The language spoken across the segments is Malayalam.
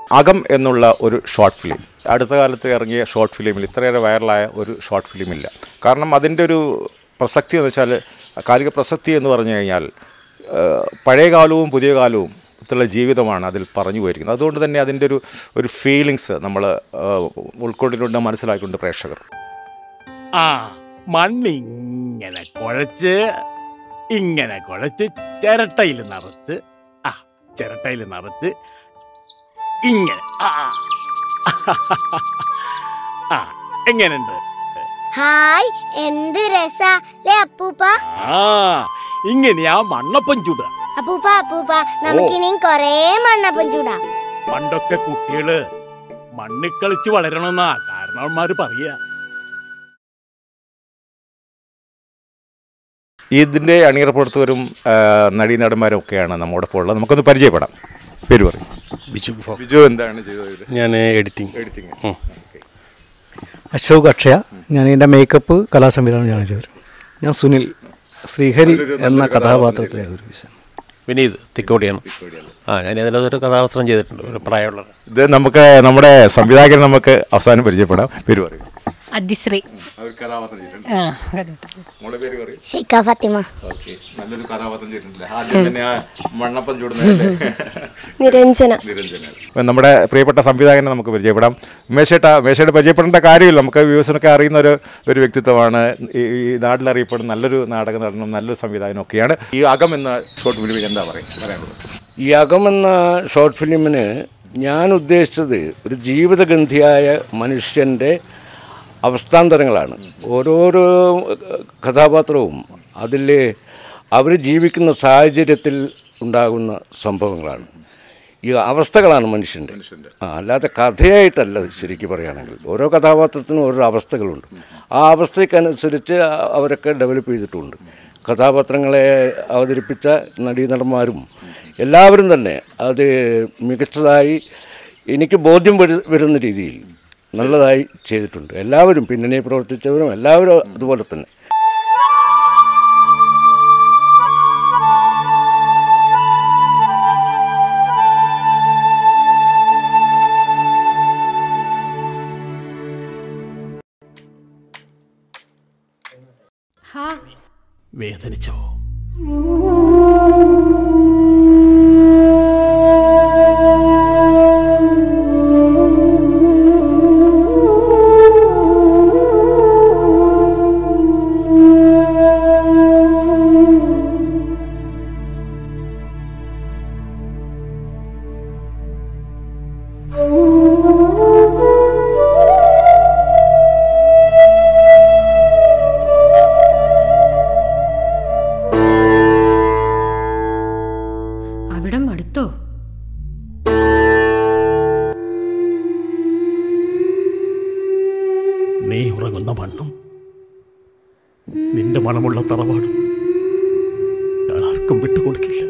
അകം എന്നുള്ള ഒരു ഷോർട്ട് ഫിലിം അടുത്ത കാലത്ത് ഇറങ്ങിയ ഷോർട്ട് ഫിലിമിൽ ഇത്രയേറെ വൈറലായ ഒരു ഷോർട്ട് ഫിലിമില്ല കാരണം അതിൻ്റെ ഒരു പ്രസക്തി എന്ന് വെച്ചാൽ കാലിക പ്രസക്തി എന്ന് പറഞ്ഞു കഴിഞ്ഞാൽ ഏഹ്, പഴയ കാലവും പുതിയ കാലവും ത്തുള്ള ജീവിതമാണ് അതിൽ പറഞ്ഞു പോയിരിക്കുന്നത് അതുകൊണ്ട് തന്നെ അതിൻ്റെ ഒരു ഒരു ഫീലിങ്സ് നമ്മൾ ഉൾക്കൊണ്ടിട്ടുണ്ട് മനസ്സിലാക്കിയിട്ടുണ്ട് പ്രേക്ഷകർ ആ മണ്ണിങ്ങനെ കുഴച്ച് ഇങ്ങനെ കുഴച്ച് ചിരട്ടയിൽ നിറച്ച് ആ ചിരട്ടയിൽ നിറച്ച് ഇങ്ങനെ ആ ആ എങ്ങനെയുണ്ട് ഹായ് എന്ത് രസാ ലേ അപ്പൂപ്പ ആ ഇങ്ങനെയാ മണ്ണപ്പം ചുടുക അപ്പൂപ്പ അപ്പൂപ്പ നമുക്കിനിയും കൊറേ മണ്ണപ്പം ചൂടാം പണ്ടൊക്കെ കുട്ടികള് മണ്ണിൽ കളിച്ച് വളരണമെന്നാ കാരണവന്മാര് പറയാ ഇതിൻ്റെ അണിയറ പ്രവർത്തകരും നടീനടന്മാരും ഒക്കെയാണ് നമ്മോടൊപ്പം ഉള്ളത് നമുക്കൊന്ന് പരിചയപ്പെടാം പേര് പറയും ബിജു ബിജു എന്താണ് ചെയ്തത് ഞാൻ എഡിറ്റിംഗ് എഡിറ്റിംഗ് അശോക് അക്ഷയ ഞാൻ എൻ്റെ മേക്കപ്പ് കലാസംവിധാനം ഞാൻ ചെയ്തത് ഞാൻ സുനിൽ ശ്രീഹരി എന്ന കഥാപാത്രത്തിലെ ഒരു വിഷയം വിനീത് തിക്കോടിയാണ് ആ ഞാൻ ഇതിലൊരു കഥാപാത്രം ചെയ്തിട്ടുണ്ട് ഒരു പ്രായമുള്ള ഇത് നമുക്ക് നമ്മുടെ സംവിധായകൻ നമുക്ക് അവസാനം പരിചയപ്പെടാം പേര് പറയും അതിശ്രീ ഒരു കഥാപാത്രം ചെയ്തിട്ടുണ്ട് ആ മോളെ പേര് പറയും ഷിക്ക ഫാത്തിമ ഓക്കെ നല്ലൊരു കഥാപാത്രം ചെയ്തിട്ടില്ല ആദ്യം തന്നെ ആ മണ്ണപ്പം ചൂടുന്നതല്ലേ നിരഞ്ജന നിരഞ്ജന നമ്മുടെ പ്രിയപ്പെട്ട സംവിധായകനെ നമുക്ക് പരിചയപ്പെടാം മേശേട്ട മേശയുടെ പരിചയപ്പെടേണ്ട കാര്യമില്ല നമുക്ക് വ്യൂസിനൊക്കെ അറിയുന്ന ഒരു ഒരു വ്യക്തിത്വമാണ് ഈ ഈ നാട്ടിൽ അറിയപ്പെടുന്ന നല്ലൊരു നാടക നടനും നല്ലൊരു സംവിധായകനും ഒക്കെയാണ് ഈ അകം എന്ന ഷോർട്ട് ഫിലിമിൽ എന്താ പറയുക പറയാനുള്ളത് ഈ അകം എന്ന ഷോർട്ട് ഫിലിമിന് ഞാൻ ഉദ്ദേശിച്ചത് ഒരു ജീവിതഗന്ധിയായ മനുഷ്യൻ്റെ അവസ്ഥാന്തരങ്ങളാണ് ഓരോരോ കഥാപാത്രവും അതിൽ അവർ ജീവിക്കുന്ന സാഹചര്യത്തിൽ ഉണ്ടാകുന്ന സംഭവങ്ങളാണ് ഈ അവസ്ഥകളാണ് മനുഷ്യൻ്റെ ആ അല്ലാതെ കഥയായിട്ടല്ല ശരിക്കും പറയുകയാണെങ്കിൽ ഓരോ കഥാപാത്രത്തിനും ഓരോ അവസ്ഥകളുണ്ട് ആ അവസ്ഥയ്ക്കനുസരിച്ച് അവരൊക്കെ ഡെവലപ്പ് ചെയ്തിട്ടുണ്ട് കഥാപാത്രങ്ങളെ അവതരിപ്പിച്ച നടീനടന്മാരും എല്ലാവരും തന്നെ അത് മികച്ചതായി എനിക്ക് ബോധ്യം വരു- വരുന്ന രീതിയിൽ നല്ലതായി ചെയ്തിട്ടുണ്ട് എല്ലാവരും പിന്നണി പ്രവർത്തിച്ചവരും എല്ലാവരും അതുപോലെ തന്നെ വേദനിച്ചോ അവിടം അടുത്തോ നീ ഉറങ്ങുന്ന മണ്ണും നിന്റെ മണമുള്ള തറവാടും ഞാൻ ആർക്കും വിട്ടുകൊടുക്കില്ല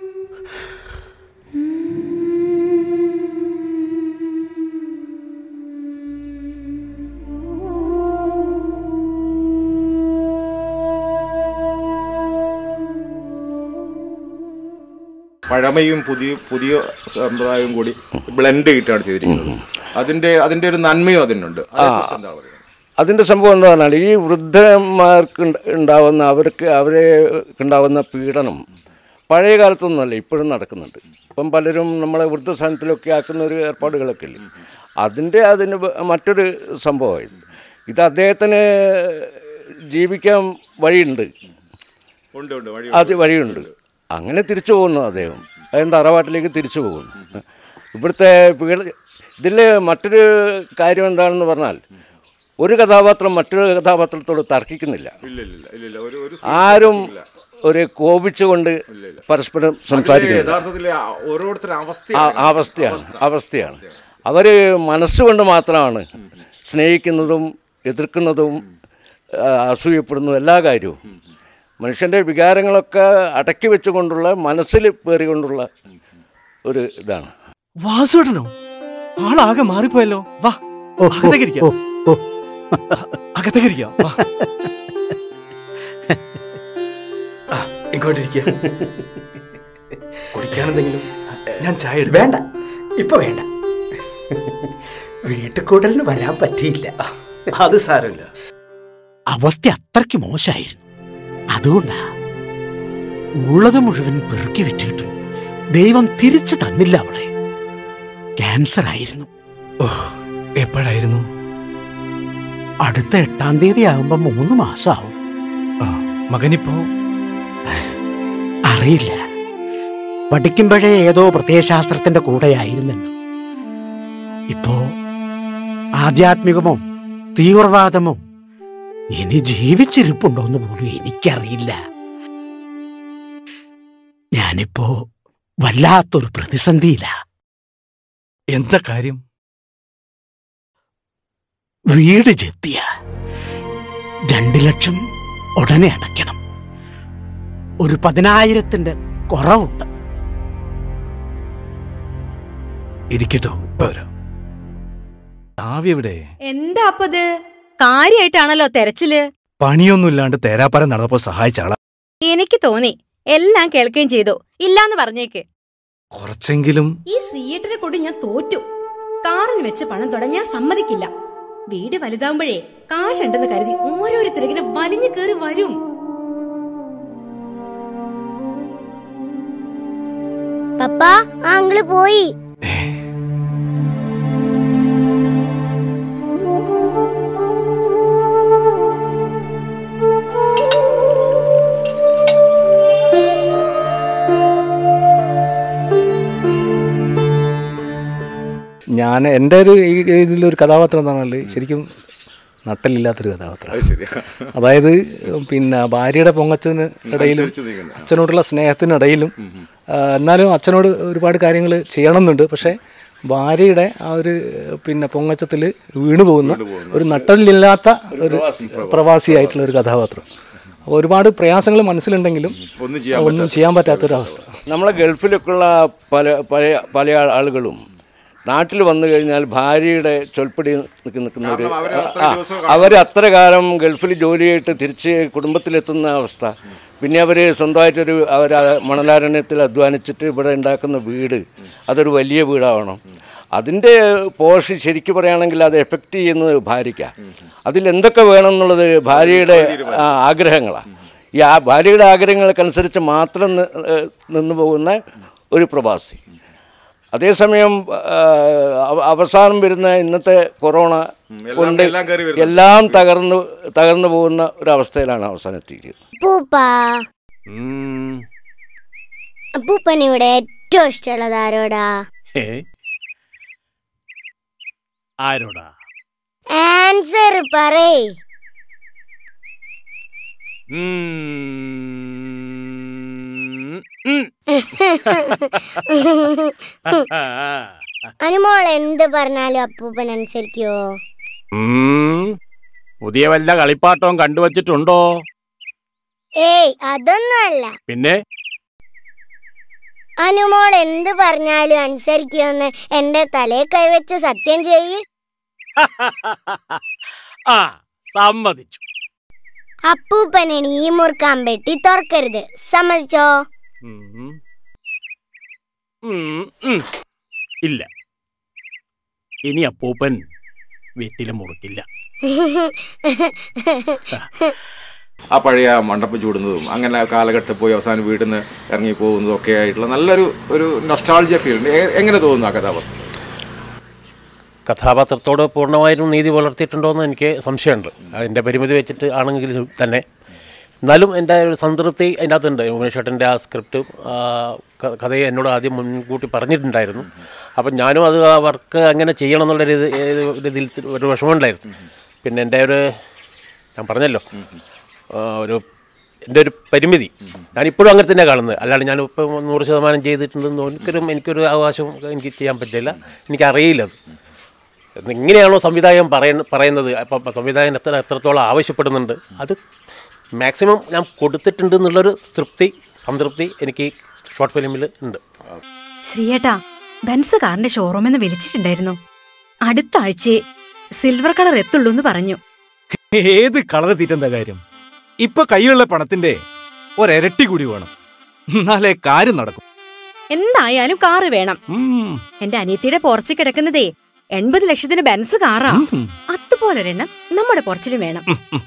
പഴമയും പുതിയ പുതിയ സമ്പ്രദായവും കൂടി ബ്ലെൻഡ് ചെയ്തിട്ടാണ് ചെയ്തിരിക്കുന്നത് അതിന്റെ അതിന്റെ ഒരു നന്മയും അതിനുണ്ട് അതേക്കുറിച്ച് എന്താ പറയുക അതിൻ്റെ സംഭവം എന്താ പറഞ്ഞാൽ ഈ വൃദ്ധന്മാർക്ക് ഉണ്ട- ഉണ്ടാവുന്ന അവർക്ക് അവരെ ഉണ്ടാവുന്ന പീഡനം പഴയ കാലത്തൊന്നുമല്ല ഇപ്പോഴും നടക്കുന്നുണ്ട് ഇപ്പം പലരും നമ്മളെ വൃദ്ധസ്ഥാനത്തിലൊക്കെ ആക്കുന്ന ഒരു ഏർപ്പാടുകളൊക്കെ ഇല്ലേ അതിൻ്റെ അതിന് വ- മറ്റൊരു സംഭവമായത് ഇത് അദ്ദേഹത്തിന് ജീവിക്കാൻ വഴിയുണ്ട് ഉണ്ട് ഉണ്ട് വഴി അത് വഴിയുണ്ട് അങ്ങനെ തിരിച്ചു പോകുന്നു അദ്ദേഹം അദ്ദേഹം തറവാട്ടിലേക്ക് തിരിച്ചു പോകുന്നു ഇവിടുത്തെ പീഡ ഇതിൽ മറ്റൊരു കാര്യം എന്താണെന്ന് പറഞ്ഞാൽ ഒരു കഥാപാത്രം മറ്റൊരു കഥാപാത്രത്തോട് തർക്കിക്കുന്നില്ല ഇല്ല ഇല്ല ഇല്ല ഇല്ല ഒരു ഒരു ആരും ഒരു കോപിച്ചുകൊണ്ട് പരസ്പരം സംസാരിക്കുന്നില്ല യഥാർത്ഥത്തിൽ ഓരോരുത്തരുടെ അവസ്ഥ ആ അവസ്ഥയാണ് അവസ്ഥയാണ് അവർ മനസ്സുകൊണ്ട് മാത്രമാണ് സ്നേഹിക്കുന്നതും എതിർക്കുന്നതും ആ, അസൂയപ്പെടുന്നതും എല്ലാ കാര്യവും മനുഷ്യൻ്റെ വികാരങ്ങളൊക്കെ അടക്കി വെച്ചുകൊണ്ടുള്ള മനസ്സിൽ പേറിക്കൊണ്ടുള്ള ഒരു ഇതാണ് വാസുവേട്ടനോ ആളാകെ മാറിപ്പോയല്ലോ വാ അകത്തേക്കിരിക്കാം അകത്തേക്കിരിക്കാം വാ ആ, ഇങ്ങോട്ടിരിക്കുക കുടിക്കാനെന്തെങ്കിലും ഞാൻ ചായ എടുക്കാം വേണ്ട ഇപ്പൊ വേണ്ട വീട്ടിൽ കൂടലിന് വരാൻ പറ്റിയില്ല അത് സാരമില്ല അവസ്ഥ അത്രയ്ക്ക് മോശമായിരുന്നു അതുകൊണ്ടാ ഉള്ളത് മുഴുവൻ പെറുക്കി വിറ്റിട്ടും ദൈവം തിരിച്ചു തന്നില്ല അവിടെ ക്യാൻസർ ആയിരുന്നു എപ്പോഴായിരുന്നു അടുത്ത എട്ടാം തീയതി ആകുമ്പോ മൂന്ന് മാസമാവും മകനിപ്പോ അറിയില്ല പഠിക്കുമ്പോഴേ ഏതോ പ്രത്യയശാസ്ത്രത്തിന്റെ കൂടെയായിരുന്നല്ലോ ഇപ്പോ ആധ്യാത്മികമോ തീവ്രവാദമോ ഇനി ജീവിച്ചിരിപ്പുണ്ടോന്ന് പോലും എനിക്കറിയില്ല ഞാനിപ്പോ വല്ലാത്തൊരു പ്രതിസന്ധിയിലാ എന്താ കാര്യം വീട് ജെത്തിയ രണ്ടു ലക്ഷം ഉടനെ അടയ്ക്കണം ഒരു പതിനായിരത്തിന്റെ കുറവുണ്ട് ഇരിക്കട്ടോ ഇപ്പൊ വരാം ആവി എവിടെ എന്താ അപ്പത് കാര്യായിട്ടാണല്ലോ തെരച്ചില് പണിയൊന്നുമില്ലാണ്ട് തേരാപ്പാരം നടന്നപ്പോ സഹായിച്ച ആളാ എനിക്ക് തോന്നി എല്ലാം കേൾക്കുകയും ചെയ്തു ഇല്ലാന്ന് പറഞ്ഞേക്ക് കുറച്ചെങ്കിലും ഈ ശ്രീയേട്ടനെ കൊണ്ട് ഞാൻ തോറ്റു കാറിൽ വെച്ച് പണം തൊടാൻ ഞാൻ സമ്മതിക്കില്ല വീട് വലുതാവുമ്പോഴേ കാശുണ്ടെന്ന് കരുതി ഓരോരുത്തരിങ്ങനെ വലിഞ്ഞു കയറി വരും പപ്പ ആ അങ്കിള് പോയി ഞാൻ എൻ്റെ ഒരു ഈ- ഇതിലൊരു കഥാപാത്രം എന്താണെന്നാൽ ശരിക്കും നട്ടലില്ലാത്തൊരു കഥാപാത്രം അത് ശരിയാ അതായത് പിന്നെ ഭാര്യയുടെ പൊങ്ങച്ചതിന് ഇടയിലും അനുസരിച്ച് നീങ്ങുന്ന. അച്ഛനോടുള്ള സ്നേഹത്തിനിടയിലും ആ, എന്നാലും അച്ഛനോട് ഒരുപാട് കാര്യങ്ങൾ ചെയ്യണമെന്നുണ്ട് പക്ഷേ ഭാര്യയുടെ ആ ഒരു പിന്നെ പൊങ്ങച്ചത്തിൽ വീണു പോകുന്ന ഒരു നട്ടലില്ലാത്ത ഒരു പ്രവാസിയായിട്ടുള്ള ഒരു കഥാപാത്രം അപ്പോൾ ഒരുപാട് പ്രയാസങ്ങൾ മനസ്സിലുണ്ടെങ്കിലും ഒന്നും ചെയ്യാൻ ഒന്നും ചെയ്യാൻ പറ്റാത്തൊരവസ്ഥ നമ്മളെ ഗൾഫിലൊക്കെയുള്ള പല പല പല ആളുകളും നാട്ടിൽ വന്നു കഴിഞ്ഞാൽ ഭാര്യയുടെ ചൊൽപ്പടി നിൽക്കുന്ന നിൽക്കുന്ന ഒരു കാരണം അവര് അത്ര ആ, ദിവസം അവർ അത്ര കാലം ഗൾഫിൽ ജോലിയായിട്ട് തിരിച്ച് കുടുംബത്തിലെത്തുന്ന അവസ്ഥ പിന്നെ അവർ സ്വന്തമായിട്ടൊരു അവർ മണലാരണ്യത്തിൽ അധ്വാനിച്ചിട്ട് ഇവിടെ ഉണ്ടാക്കുന്ന വീട് അതൊരു വലിയ വീടാവണം അതിൻ്റെ പോഷ് ശരിക്കും പറയുകയാണെങ്കിൽ അത് എഫക്റ്റ് ചെയ്യുന്നത് ഭാര്യയ്ക്കാണ് അതിൽ എന്തൊക്കെ വേണം എന്നുള്ളത് ഭാര്യയുടെ ആ, ആഗ്രഹങ്ങളാണ് ഈ ആ ഭാര്യയുടെ ആഗ്രഹങ്ങൾക്കനുസരിച്ച് മാത്രം നി- ഏഹ് നിന്ന് പോകുന്ന ഒരു പ്രവാസി അതേസമയം ആ, അവ- അവസാനം വരുന്ന ഇന്നത്തെ കൊറോണ എല്ലാം- കൊണ്ട് എല്ലാം കയറി വരുന്നു. എല്ലാം തകർന്നു തകർന്നു പോകുന്ന ഒരവസ്ഥയിലാണ് അവസാനം എത്തിയിരിക്കുന്നത് അപ്പൂപ്പ അപ്പൂപ്പനിവിടെ ഏറ്റവും ഇഷ്ടമുള്ളത് ആരോടാ ആരോടാ ആൻസർ പറയേ അനുമോൾ എന്ത് പറഞ്ഞാലും അപ്പൂപ്പൻ അനുസരിക്കോ പുതിയ വല്ല കളിപ്പാട്ടവും കണ്ടുവച്ചിട്ടുണ്ടോ ഏയ് അതൊന്നുമല്ല പിന്നെ അനുമോൾ എന്ത് പറഞ്ഞാലും അനുസരിക്കുമെന്ന് എന്റെ തലേ കൈവച്ച് സത്യം ചെയ്യ് ആ സമ്മതിച്ചു അപ്പൂപ്പനെ ഈ മുറുക്കാൻ പെട്ടി തുറക്കരുത് സമ്മതിച്ചോ ഉം. ഉം, ഉം. ഇല്ല ഇനി അപ്പൂപ്പൻ വീട്ടിൽ മുറുക്കില്ല ആ പഴയ മണ്ടപ്പം ചൂടുന്നതും അങ്ങനെ കാലഘട്ടത്തിൽ പോയി അവസാനം വീട്ടിൽ നിന്ന് ഇറങ്ങി പോകുന്നതും ഒക്കെ ആയിട്ടുള്ള നല്ലൊരു ഒരു നൊസ്റ്റാൾജിയ ഫീൽ ഉണ്ട് എ- എങ്ങനെ തോന്നുന്നു ആ കഥാപാത്രം കഥാപാത്രത്തോട് പൂർണ്ണമായും നീതി പുലർത്തിയിട്ടുണ്ടോ എന്ന് എനിക്ക് സംശയമുണ്ട് അതിൻ്റെ പരിമിതി വെച്ചിട്ട് ആണെങ്കിൽ തന്നെ എന്നാലും എൻ്റെ ഒരു സംതൃപ്തി അതിൻ്റെ അകത്തുണ്ട് ഉമേഷേട്ടൻ്റെ ആ സ്ക്രിപ്റ്റ് കഥയെ എന്നോട് ആദ്യം മുൻകൂട്ടി പറഞ്ഞിട്ടുണ്ടായിരുന്നു അപ്പം ഞാനും അത് ആ വർക്ക് അങ്ങനെ ചെയ്യണം എന്നുള്ളൊരു ഇത് ഏത് ഒരു ഇതിൽ ഒരു വിഷമമുണ്ടായിരുന്നു പിന്നെ എൻ്റെ ഒരു ഞാൻ പറഞ്ഞല്ലോ ആ, ഒരു എൻ്റെ ഒരു പരിമിതി ഞാനിപ്പോഴും അങ്ങനെ തന്നെ കാണുന്നത് അല്ലാണ്ട് ഞാനിപ്പോൾ നൂറ് ശതമാനം ചെയ്തിട്ടുണ്ടെന്ന് ഒരിക്കലും എനിക്കൊരു അവകാശം എനിക്ക് ചെയ്യാൻ പറ്റില്ല എനിക്കറിയില്ല അത് എങ്ങനെയാണോ സംവിധായകൻ പറയുന്ന പറയുന്നത് അപ്പം സംവിധായകൻ എത്ര എത്രത്തോളം ആവശ്യപ്പെടുന്നുണ്ട് അത് മാക്സിമം ഞാൻ കൊടുത്തിട്ടുണ്ട് എന്നുള്ളൊരു തൃപ്തി സംതൃപ്തി എനിക്ക് ഷോർട്ട് ഫിലിമിൽ ഉണ്ട് ശ്രീയേട്ടാ ബെൻസ് കാറിന്റെ ഷോറൂമിൽ നിന്ന് വിളിച്ചിട്ടുണ്ടായിരുന്നു അടുത്ത ആഴ്ചയെ സിൽവർ കളർ എത്തുള്ളൂ എന്ന് പറഞ്ഞു ഏത് കളർ തീറ്റെന്താ കാര്യം ഇപ്പൊ കയ്യിലുള്ള പണത്തിന്റെ ഒരരട്ടി കൂടി വേണം എന്നാലേ കാര്യം നടക്കും എന്തായാലും കാറ് വേണം ഉം. എന്റെ അനിയത്തിയുടെ പോർച്ച് കിടക്കുന്നതേ എൺപത് ലക്ഷത്തിന് ബെൻസ് കാറാ അതുപോലൊരെണ്ണം നമ്മുടെ പുറച്ചിലും വേണം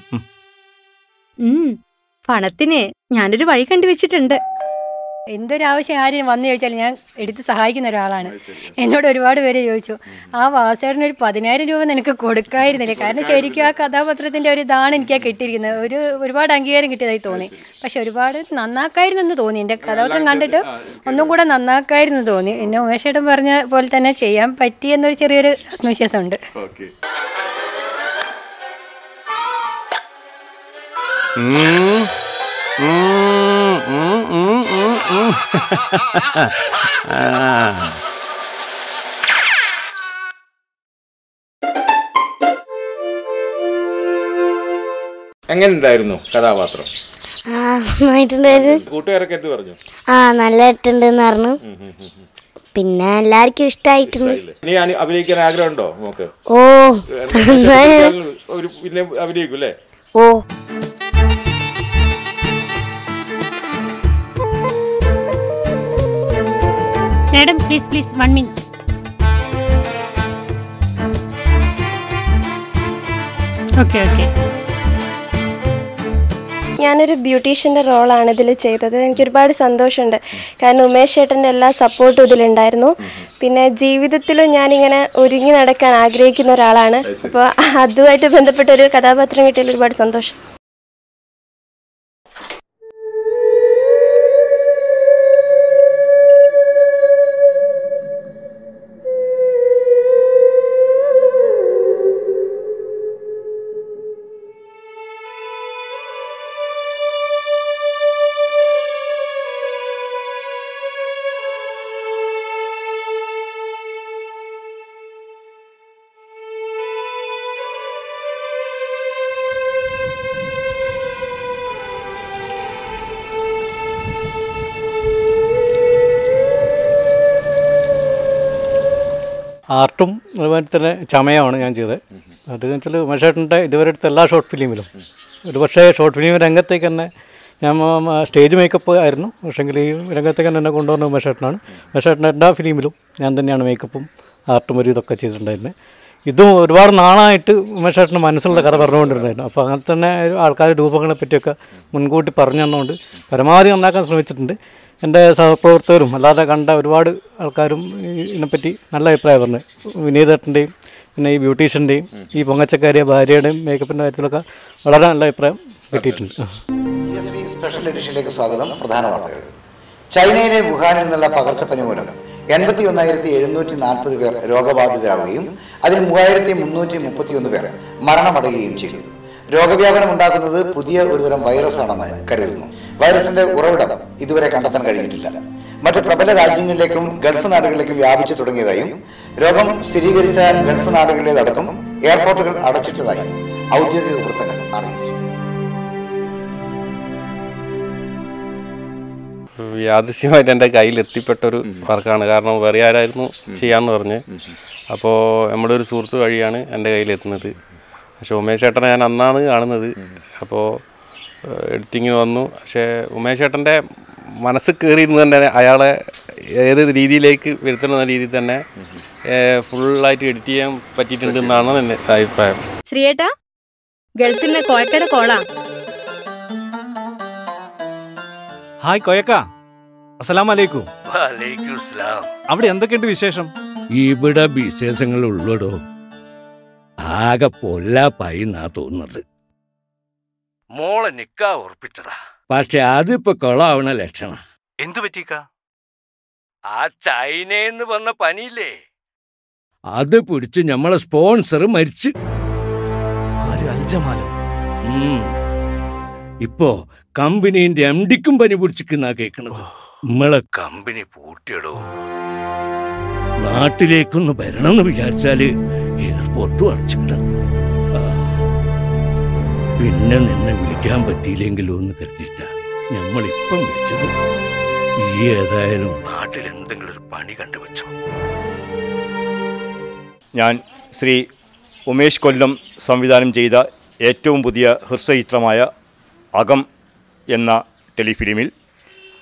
ഉം പണത്തിന് ഞാനൊരു വഴി കണ്ടുവച്ചിട്ടുണ്ട് എന്തൊരാവശ്യം ആരും വന്നു ചോദിച്ചാൽ ഞാൻ എടുത്ത് സഹായിക്കുന്ന ഒരാളാണ് എന്നോട് ഒരുപാട് പേര് ചോദിച്ചു ആ വാസേട്ടന് ഒരു പതിനായിരം രൂപ നിനക്ക് കൊടുക്കായിരുന്നില്ല കാരണം ശരിക്കും ആ കഥാപാത്രത്തിൻ്റെ ഒരു ഇതാണ് എനിക്ക് കിട്ടിയിരിക്കുന്നത് ഒരു ഒരുപാട് അംഗീകാരം കിട്ടിയതായി തോന്നി പക്ഷെ ഒരുപാട് നന്നാക്കായിരുന്നു എന്ന് തോന്നി എൻ്റെ കഥാപാത്രം കണ്ടിട്ട് ഒന്നും കൂടെ നന്നാക്കായിരുന്നു തോന്നി പിന്നെ ഉമേഷേട്ടൻ പറഞ്ഞ പോലെ തന്നെ ചെയ്യാൻ പറ്റി എന്നൊരു ചെറിയൊരു ആത്മവിശ്വാസമുണ്ട് ഉം. ഉം, ഉം, ഉം, ഉം, ഉം. ആ. എങ്ങനെയുണ്ടായിരുന്നു കഥാപാത്രം ആ നന്നായിട്ടുണ്ടായിരുന്നു കൂട്ടുകാരൊക്കെ എന്ത് പറഞ്ഞു ആ നല്ല ഇട്ടുണ്ടെന്ന് പറഞ്ഞു പിന്നെ എല്ലാവർക്കും ഇഷ്ടമായിട്ടുണ്ട് ഇനി അനി- അഭിനയിക്കാൻ ആഗ്രഹമുണ്ടോ നമുക്ക് ഓ ഒരു പിന്നെ അഭിനയിക്കും അല്ലേ ഓ madam please please one minute okay okay ഞാനൊരു ബ്യൂട്ടീഷ്യൻ്റെ റോളാണ് ഇതിൽ ചെയ്തത് എനിക്ക് ഒരുപാട് സന്തോഷമുണ്ട് കാരണം ഉമേഷ് ചേട്ടൻ്റെ എല്ലാ സപ്പോർട്ടും ഇതിലുണ്ടായിരുന്നു പിന്നെ ജീവിതത്തിലും ഞാനിങ്ങനെ ഒരുങ്ങി നടക്കാൻ ആഗ്രഹിക്കുന്ന ഒരാളാണ് അപ്പോൾ അതുമായിട്ട് ബന്ധപ്പെട്ട ഒരു കഥാപാത്രം കിട്ടിയതിൽ ഒരുപാട് സന്തോഷം ആർട്ടും അതുപോലെ തന്നെ ചമയമാണ് ഞാൻ ചെയ്തത് അത് വെച്ചാൽ ഉമേഷേട്ടൻ്റെ ഇതുവരെ എടുത്ത എല്ലാ ഷോർട്ട് ഫിലിമിലും ഒരു പക്ഷേ ഷോർട്ട് ഫിലിം രംഗത്തേക്ക് തന്നെ ഞാൻ മ- മ- സ്റ്റേജ് മേക്കപ്പ് ആയിരുന്നു പക്ഷേങ്കിൽ ഈ രംഗത്തേക്ക് തന്നെ എന്നെ കൊണ്ടുവന്ന ഉമേഷേട്ടനാണ് ഉമേഷേട്ടൻ്റെ എല്ലാ ഫിലിമിലും ഞാൻ തന്നെയാണ് മേക്കപ്പും ആർട്ടും ഒരു ഇതൊക്കെ ചെയ്തിട്ടുണ്ടായിരുന്നത് ഇതും ഒരുപാട് നാളായിട്ട് ഉമേഷേട്ടന് മനസ്സിലുള്ള കഥ പറഞ്ഞുകൊണ്ടിരുന്നായിരുന്നു അപ്പോൾ അങ്ങനെ തന്നെ ആൾക്കാർ രൂപങ്ങളെ പറ്റിയൊക്കെ മുൻകൂട്ടി പറഞ്ഞു തന്നുകൊണ്ട് പരമാവധി നന്നാക്കാൻ ശ്രമിച്ചിട്ടുണ്ട് എൻ്റെ സഹപ്രവർത്തകരും അല്ലാതെ കണ്ട ഒരുപാട് ആൾക്കാരും ഈ- ഇതിനെപ്പറ്റി നല്ല അഭിപ്രായം പറഞ്ഞു വിനീതേട്ടൻ്റെയും പിന്നെ ഈ ബ്യൂട്ടീഷ്യൻ്റെയും ഈ പൊങ്ങച്ചക്കാരിയ ഭാര്യയുടെയും മേക്കപ്പിൻ്റെ കാര്യത്തിലൊക്കെ വളരെ നല്ല അഭിപ്രായം കിട്ടിയിട്ടുണ്ട് ജി എസ് ബി സ്പെഷ്യൽ എഡിഷനിലേക്ക് സ്വാഗതം പ്രധാന വാർത്തകൾ ചൈനയിലെ വുഹാനിൽ നിന്നുള്ള പകർച്ചപ്പനി മൂലം എൺപത്തി ഒന്നായിരത്തി എഴുന്നൂറ്റി നാൽപ്പത് പേർ രോഗബാധിതരാകുകയും അതിൽ മൂവായിരത്തി മുന്നൂറ്റി മുപ്പത്തിയൊന്ന് പേർ മരണമടയുകയും ചെയ്തു രോഗവ്യാപനം ഉണ്ടാക്കുന്നത് പുതിയ ഒരുതരം വൈറസാണെന്ന് കരുതുന്നു വൈറസിന്റെ ഉറവിടം ഇതുവരെ കണ്ടെത്താൻ കഴിഞ്ഞിട്ടില്ല മറ്റ് പ്രബല രാജ്യങ്ങളിലേക്കും ഗൾഫ് നാടുകളിലേക്കും വ്യാപിച്ചു തുടങ്ങിയതായും രോഗം സ്ഥിരീകരിച്ച ഗൾഫ് നാടുകളിലേതടക്കം എയർപോർട്ടുകൾ അടച്ചിട്ടതായും ഔദ്യോഗിക വൃത്തങ്ങൾ അറിയിച്ചു യാദൃശ്യമായിട്ട് എൻ്റെ കയ്യിൽ എത്തിപ്പെട്ട ഒരു വർക്കാണ് കാരണം വേറെ ആരായിരുന്നു ചെയ്യാമെന്ന് പറഞ്ഞ് അപ്പോൾ നമ്മുടെ ഒരു സുഹൃത്ത് വഴിയാണ് എൻ്റെ കയ്യിൽ എത്തുന്നത് പക്ഷേ ഉമേഷ് ചേട്ടനെ ഞാൻ അന്നാണ് കാണുന്നത് അപ്പോൾ എഡിറ്റിങ്ങിന് വന്നു പക്ഷേ ഉമേഷ് ചേട്ടൻ്റെ മനസ്സ് കയറിയിരുന്ന് തന്നെ അയാളെ ഏത് രീതിയിലേക്ക് വരുത്തുന്ന രീതിയിൽ തന്നെ ഫുള്ളായിട്ട് എഡിറ്റ് ചെയ്യാൻ പറ്റിയിട്ടുണ്ടെന്നാണ് എൻ്റെ അഭിപ്രായം ശ്രീയേട്ടാ ഗൾഫിൽ നിന്ന് കോയക്കട കോളാ ഹായ് കൊയക്ക അസലാം അലൈക്കും അവിടെ എന്തൊക്കെയുണ്ട് വിശേഷം ഇവിടെ വിശേഷങ്ങൾ ഉള്ളടോ ആകെ പൊല്ലാപ്പായി എന്നാ തോന്നുന്നത് മോളെ നിക്കാ ഉറപ്പിച്ചടാ പക്ഷെ അതിപ്പോ കൊളാവണ ലക്ഷണം എന്തു പറ്റിക്ക ആ ചൈനന്ന് വന്ന പനിയില്ലേ അത് പിടിച്ച് നമ്മളെ സ്പോൺസർ മരിച്ച് ആര് അൽജമാലോ ഉം. ഇപ്പോ കമ്പനീന്റെ എം ഡിക്കും പനി പിടിച്ചിക്കുന്നാ കേക്കണത് നമ്മളെ കമ്പനി പൂട്ടിയടോ നാട്ടിലേക്കൊന്ന് വരണമെന്ന് വിചാരിച്ചാല് എയർപോർട്ടും അടച്ചിട പിന്നെ നിന്നെ വിളിക്കാൻ പറ്റിയില്ലെങ്കിലോ എന്ന് കരുതിയിട്ട ഞമ്മളിപ്പം വിളിച്ചത് ഈ ഏതായാലും നാട്ടിൽ എന്തെങ്കിലും ഒരു പണി കണ്ടുവച്ചോ ഞാൻ ശ്രീ ഉമേഷ് കൊല്ലം സംവിധാനം ചെയ്ത ഏറ്റവും പുതിയ ഹ്രസ്വചിത്രമായ അകം എന്ന ടെലിഫിലിമിൽ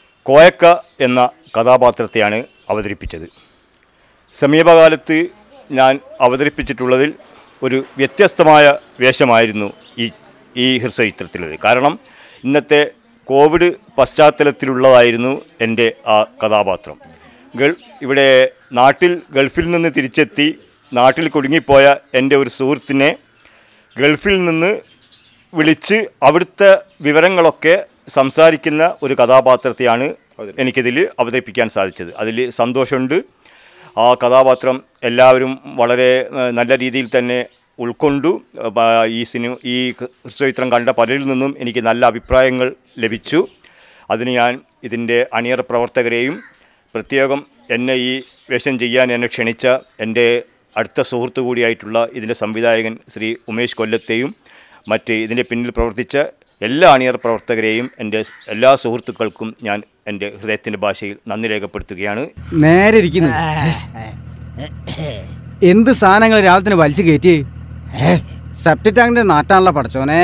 കോയക്ക എന്ന കഥാപാത്രത്തെയാണ് അവതരിപ്പിച്ചത് സമീപകാലത്ത് ഞാൻ അവതരിപ്പിച്ചിട്ടുള്ളതിൽ ഒരു വ്യത്യസ്തമായ വേഷമായിരുന്നു ഈ ഈ ഹ്രസ്വചിത്രത്തിലത് കാരണം ഇന്നത്തെ കോവിഡ് പശ്ചാത്തലത്തിലുള്ളതായിരുന്നു എൻ്റെ ആ കഥാപാത്രം ഗൾ ഇവിടെ നാട്ടിൽ ഗൾഫിൽ നിന്ന് തിരിച്ചെത്തി നാട്ടിൽ കുടുങ്ങിപ്പോയ എൻ്റെ ഒരു സുഹൃത്തിനെ ഗൾഫിൽ നിന്ന് വിളിച്ച് അവിടുത്തെ വിവരങ്ങളൊക്കെ സംസാരിക്കുന്ന ഒരു കഥാപാത്രത്തെയാണ് എനിക്കിതിൽ അവതരിപ്പിക്കാൻ സാധിച്ചത് അതിൽ സന്തോഷമുണ്ട് ആ കഥാപാത്രം എല്ലാവരും വളരെ ഏഹ്, നല്ല രീതിയിൽ തന്നെ ഉൾക്കൊണ്ടു അപ്പ ഈ സിനിമ ഈ ഹ്രസ്വചിത്രം കണ്ട പലരിൽ നിന്നും എനിക്ക് നല്ല അഭിപ്രായങ്ങൾ ലഭിച്ചു അതിന് ഞാൻ ഇതിൻ്റെ അണിയറ പ്രവർത്തകരെയും പ്രത്യേകം എന്നെ ഈ വേഷം ചെയ്യാൻ എന്നെ ക്ഷണിച്ച എൻ്റെ അടുത്ത സുഹൃത്തു കൂടിയായിട്ടുള്ള ഇതിൻ്റെ സംവിധായകൻ ശ്രീ ഉമേഷ് കൊല്ലത്തെയും മറ്റ് ഇതിൻ്റെ പിന്നിൽ പ്രവർത്തിച്ച എല്ലാ അണിയർ പ്രവർത്തകരെയും എൻ്റെ എല്ലാ സുഹൃത്തുക്കൾക്കും ഞാൻ എൻ്റെ ഹൃദയത്തിൻ്റെ ഭാഷയിൽ നന്ദി രേഖപ്പെടുത്തുകയാണ് നേരെ ഇരിക്കുന്നു എന്ത് സാധനങ്ങൾ രാവിലെ തന്നെ വലിച്ചു കയറ്റി സെപ്റ്റി ടാങ്കിന്റെ നാട്ടാണല്ലോ പഠിച്ചോനെ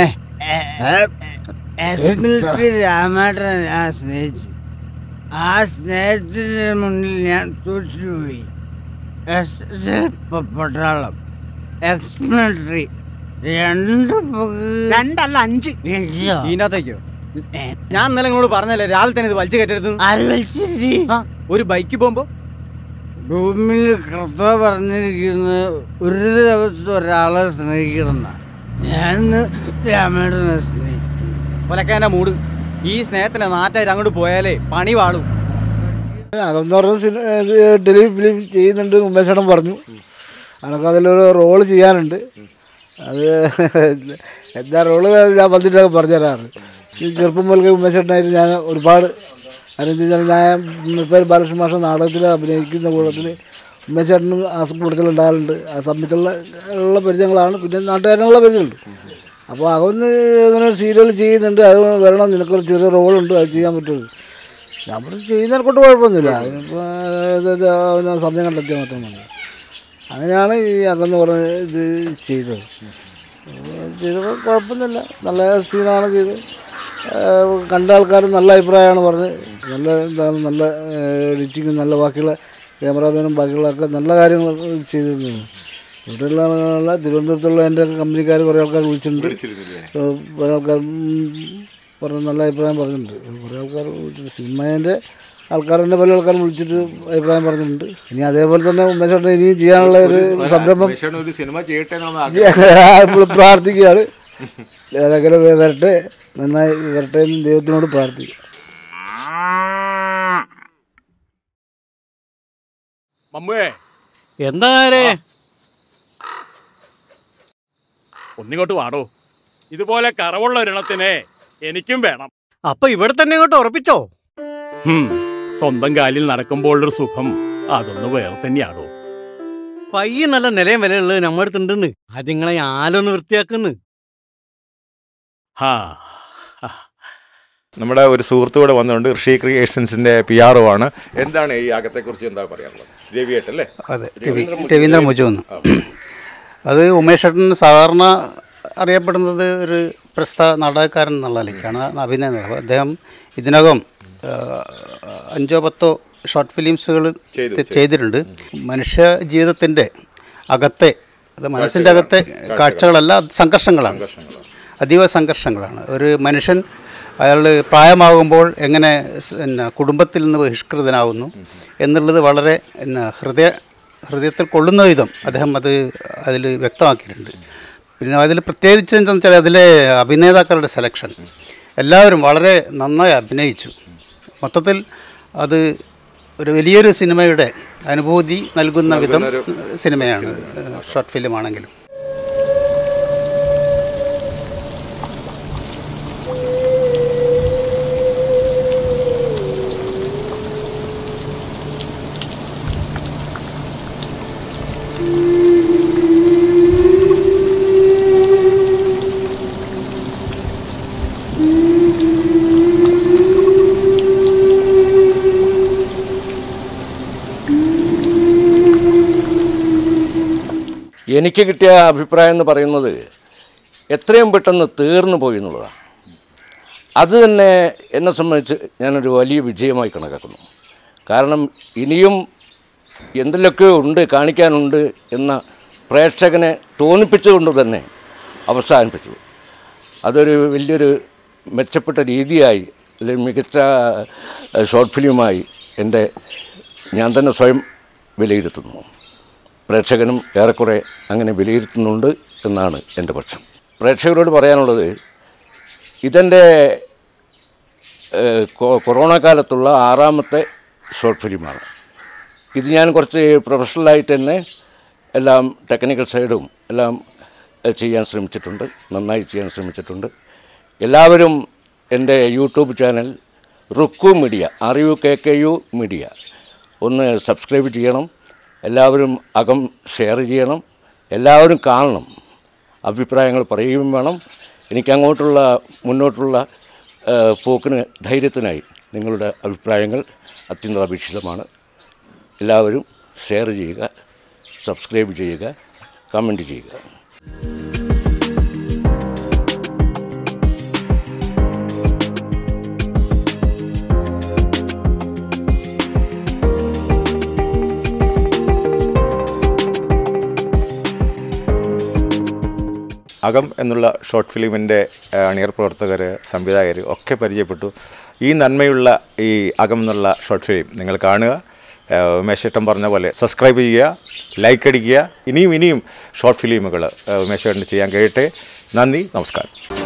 മിലിറ്ററി രാമേട്ടനെ ഞാൻ സ്നേഹിച്ചു ആ സ്നേഹത്തിന് മുന്നിൽ ഞാൻ തോറ്റുപോയി എസ് പട്ടാളം എക്സ് മിലിറ്ററി രണ്ട് രണ്ടല്ല അഞ്ച് ഇതിനകത്തേക്കോ ഞാൻ ഇന്നലെ നിങ്ങളോട് പറഞ്ഞല്ലേ രാവിലെ തന്നെ ഇത് വലിച്ചു കയറ്റരുത് ആര് വലിച്ചിട്ട് ആ, ഒരു ബൈക്ക് പോകുമ്പോ ഭൂമിയിൽ കർത്ത പറഞ്ഞിരിക്കുന്നത് ഒരു ദിവസം ഒരാളെ സ്നേഹിക്കണം ഞാൻ രാമേട്ടനെ സ്നേഹിച്ചു ഒലക്കാൻ്റെ മൂട് ഈ സ്നേഹത്തിന്റെ നാറ്റായിട്ട് അങ്ങോട്ട് പോയാലേ പണി വാളും അതെന്ന് പറഞ്ഞ ടെലി ഫിലിം ചെയ്യുന്നുണ്ട് ഉമേശേട്ടൻ പറഞ്ഞു അനക്ക് അതിലൊരു റോള് ചെയ്യാനുണ്ട് അത് എന്താ റോള് ഞാൻ വന്നിട്ടൊക്കെ പറഞ്ഞു തരാറ് ഈ ചെറുപ്പം മുതൽക്ക് ഉമേശേട്ടനായിട്ട് ഞാൻ ഒരുപാട് കാരണം എന്താ വെച്ചാൽ ഞാൻ ഇപ്പോൾ ബാലകൃഷ്ണ മാഷ നാടകത്തിൽ അഭിനയിക്കുന്ന കൂട്ടത്തിൽ ഉമേശേട്ടനും ആ കൂട്ടത്തിൽ ഉണ്ടാകാറുണ്ട് ആ സമയത്തുള്ള ഉള്ള പരിചയങ്ങളാണ് പിന്നെ നാട്ടുകാരനുള്ള പരിചയമുണ്ട് അപ്പോൾ അതൊന്ന് ഇങ്ങനെ സീരിയൽ ചെയ്യുന്നുണ്ട് അത് വരണം നിനക്കൊരു ചെറിയ റോളുണ്ട് അത് ചെയ്യാൻ പറ്റുള്ളൂ ഞാൻ പറഞ്ഞു ചെയ്യുന്നതിനെ കൊണ്ട് കുഴപ്പമൊന്നുമില്ല അതിനിപ്പോൾ ഇത് ഇത് അവന് സമയം കണ്ടെത്തിയാൽ മാത്രം മതി അങ്ങനെയാണ് ഈ അകന്ന് പറഞ്ഞ ഇത് ചെയ്തത് ചെയ്തപ്പോൾ കുഴപ്പമൊന്നുമില്ല നല്ല സീനാണ് ചെയ്തത് ഏഹ് കണ്ട ആൾക്കാർ നല്ല അഭിപ്രായമാണ് പറഞ്ഞത് നല്ല എന്താണ് നല്ല എഡിറ്റിങ് നല്ല ബാക്കിയുള്ള ക്യാമറാമാനും ബാക്കിയുള്ളതൊക്കെ നല്ല കാര്യങ്ങൾ ചെയ്തിരുന്നു ഇവിടെയുള്ള ആളുകളല്ല തിരുവനന്തപുരത്തുള്ള എൻ്റെ കമ്പനിക്കാർ കുറേ ആൾക്കാർ വിളിച്ചിട്ടുണ്ട് ഏഹ് കുറേ ആൾക്കാർ ഉം, പറഞ്ഞ നല്ല അഭിപ്രായം പറഞ്ഞിട്ടുണ്ട് കുറേ ആൾക്കാർ വിളിച്ചിട്ട് സിനിമേൻ്റെ ആൾക്കാർ തന്നെ പല ആൾക്കാരും വിളിച്ചിട്ട് അഭിപ്രായം പറഞ്ഞിട്ടുണ്ട് ഇനി അതേപോലെ തന്നെ ഉമ്മേശേട്ടൻ ഇനിയും ചെയ്യാനുള്ള ഒരു സംരംഭം ഉമേഷേട്ടൻ ഒരു സിനിമ ചെയ്യട്ടെ എന്നാണ് ഇപ്പോൾ പ്രാർത്ഥിക്കുകയാണ് ഏതെങ്കിലും വരട്ടെ നന്നായി വരട്ടെ എന്ന് ദൈവത്തിനോട് പ്രാർത്ഥിക്കും മമ്മുവേ എന്താ കാരേ ഒന്നിങ്ങോട്ട് വാടോ ഇതുപോലെ കറവുള്ള ഒരെണ്ണത്തിനെ എനിക്കും വേണം അപ്പൊ ഇവിടെ തന്നെ ഇങ്ങോട്ട് ഉറപ്പിച്ചോ ഹും, സ്വന്തം കാലിൽ നടക്കുമ്പോഴൊരു സുഖം അതൊന്ന് വേറെ തന്നെയാണോ പയ്യ നല്ല നിലയും വിലയുള്ളത് നമ്മുടെ അടുത്തുണ്ടെന്ന് അത് നിങ്ങളെ ആലൊന്ന് വൃത്തിയാക്കുന്നു ഹാ നമ്മുടെ ഒരു സുഹൃത്ത് കൂടെ വന്നുകൊണ്ട് ഋഷി ക്രിയേഷൻസിന്റെ പി ആർ ആണ് എന്താണ് ഈ യാഗത്തെക്കുറിച്ച് എന്താ പറയാനുള്ളത് രവിയേട്ട് അല്ലേ അതെ രവി രവീന്ദ്ര മുജുന്ന് അത് ഉമേഷേട്ടൻ സാധാരണ അറിയപ്പെടുന്നത് ഒരു പ്രസ്ത നാടകക്കാരൻ എന്നുള്ള നിലയ്ക്കാണ് അഭിനയ നേതാവ് അദ്ദേഹം ഇതിനകം ആ, അഞ്ചോ പത്തോ ഷോർട്ട് ഫിലിംസുകൾ ചെയ്തിട്ടുണ്ട് മനുഷ്യ ജീവിതത്തിൻ്റെ അകത്തെ അത് മനസ്സിൻ്റെ അകത്തെ കാഴ്ചകളല്ല അത് സംഘർഷങ്ങളാണ് അതീവ സംഘർഷങ്ങളാണ് ഒരു മനുഷ്യൻ അയാൾ പ്രായമാകുമ്പോൾ എങ്ങനെ സ് പിന്നെ കുടുംബത്തിൽ നിന്ന് ബഹിഷ്കൃതനാവുന്നു എന്നുള്ളത് വളരെ പിന്നെ ഹൃദയ ഹൃദയത്തിൽ കൊള്ളുന്ന വിധം അദ്ദേഹം അത് അതിൽ വ്യക്തമാക്കിയിട്ടുണ്ട് പിന്നെ അതിൽ പ്രത്യേകിച്ച് എന്താണെന്ന് വെച്ചാൽ അതിലെ അഭിനേതാക്കളുടെ സെലക്ഷൻ എല്ലാവരും വളരെ നന്നായി അഭിനയിച്ചു മൊത്തത്തിൽ അത് ഒരു വലിയൊരു സിനിമയുടെ അനുഭൂതി നൽകുന്ന വിധം സിനിമയാണ് ഷോർട്ട് ഫിലിം ആണെങ്കിലും എനിക്ക് കിട്ടിയ അഭിപ്രായം എന്ന് പറയുന്നത് എത്രയും പെട്ടെന്ന് തീർന്നു പോയി എന്നുള്ളതാണ് അത് തന്നെ എന്നെ സംബന്ധിച്ച് ഞാനൊരു വലിയ വിജയമായി കണക്കാക്കുന്നു കാരണം ഇനിയും എന്തെങ്കിലുമൊക്കെ ഉണ്ട് കാണിക്കാനുണ്ട് എന്ന പ്രേക്ഷകനെ തോന്നിപ്പിച്ചുകൊണ്ട് തന്നെ അവസാനിപ്പിച്ചു അതൊരു വലിയൊരു മെച്ചപ്പെട്ട രീതിയായി അല്ലെങ്കിൽ മികച്ച ഏഹ്, ഷോർട്ട് ഫിലിമായി എൻ്റെ ഞാൻ തന്നെ സ്വയം വിലയിരുത്തുന്നു പ്രേക്ഷകനും ഏറെക്കുറെ അങ്ങനെ വിലയിരുത്തുന്നുണ്ട് എന്നാണ് എൻ്റെ പക്ഷം പ്രേക്ഷകരോട് പറയാനുള്ളത് ഇതെൻ്റെ ഏഹ്, കൊ- കൊറോണ കാലത്തുള്ള ആറാമത്തെ ഷോർട്ട് ഫിലിമാണ് ഇത് ഞാൻ കുറച്ച് പ്രൊഫഷണലായിട്ട് തന്നെ എല്ലാം ടെക്നിക്കൽ സൈഡും എല്ലാം ഏഹ്, ചെയ്യാൻ ശ്രമിച്ചിട്ടുണ്ട് നന്നായി ചെയ്യാൻ ശ്രമിച്ചിട്ടുണ്ട് എല്ലാവരും എൻ്റെ YouTube channel Rukku media R U K K U media ഒന്ന് സബ്സ്ക്രൈബ് ചെയ്യണം എല്ലാവരും അകം ഷെയർ ചെയ്യണം എല്ലാവരും കാണണം അഭിപ്രായങ്ങൾ പറയുകയും വേണം എനിക്ക് അങ്ങോട്ടുള്ള മുന്നോട്ടുള്ള ഏഹ്, പോക്കിന് ധൈര്യത്തിനായി നിങ്ങളുടെ അഭിപ്രായങ്ങൾ അത്യന്താപേക്ഷിതമാണ് എല്ലാവരും ഷെയർ ചെയ്യുക സബ്സ്ക്രൈബ് ചെയ്യുക കമൻറ്റ് ചെയ്യുക അകം എന്നുള്ള ഷോർട്ട് ഫിലിമിൻ്റെ അണിയർ പ്രവർത്തകർ സംവിധായകർ ഒക്കെ പരിചയപ്പെട്ടു ഈ നന്മയുള്ള ഈ അകം എന്നുള്ള ഷോർട്ട് ഫിലിം നിങ്ങൾ കാണുക ഏഹ് ഉമേശേട്ടൻ പറഞ്ഞ പോലെ സബ്സ്ക്രൈബ് ചെയ്യുക ലൈക്ക് അടിക്കുക ഇനിയും ഇനിയും ഷോർട്ട് ഫിലിമുകൾ ഉമേശേട്ടൻ ചെയ്യാൻ കഴിയട്ടെ നന്ദി നമസ്കാരം